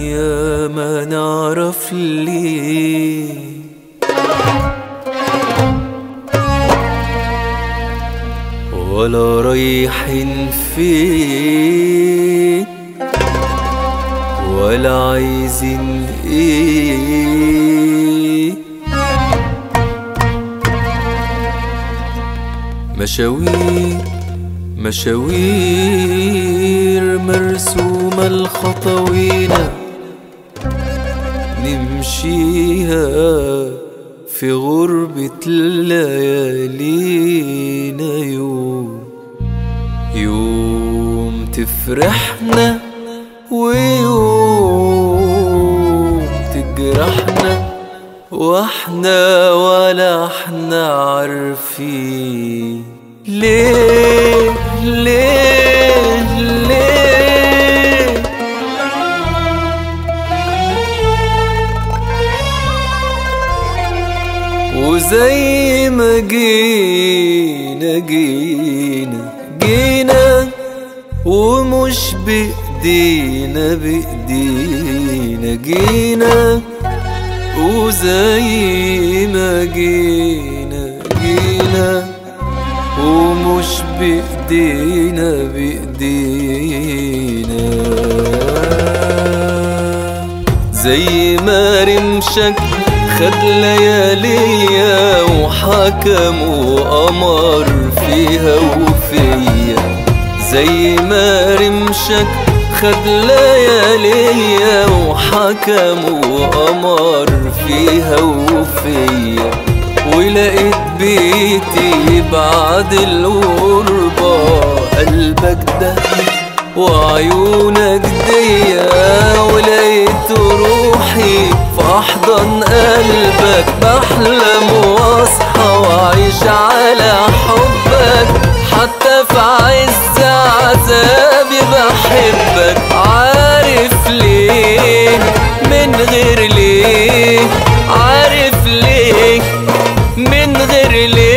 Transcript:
يا ما نعرف ليه ولا رايحين فين ولا عايزين ايه مشاوير مشاوير مرسومة الخطوينا نمشيها في غربة ليالينا يوم يوم تفرحنا ويوم تجرحنا واحنا ولا احنا عارفين ليه ليه ليه وزي ما جينا جينا جينا ومش بإيدينا بإيدينا جينا وزي ما جينا جينا ومش بإيدينا بإيدينا زي ما رمشك خد لياليا وحكم وقمر فيها وفيا زي ما رمشك خد لياليا وحكم وقمر فيها وفيا ولقيت بيتي بعد الغربة قلبك ده وعيونك ديا ولقيت روحي في أحضن قلبك بحلم واصحى وأعيش على حبك حتى في عز عذابي بحبك عارف ليه من غير ليه عارف ليه من غير ليه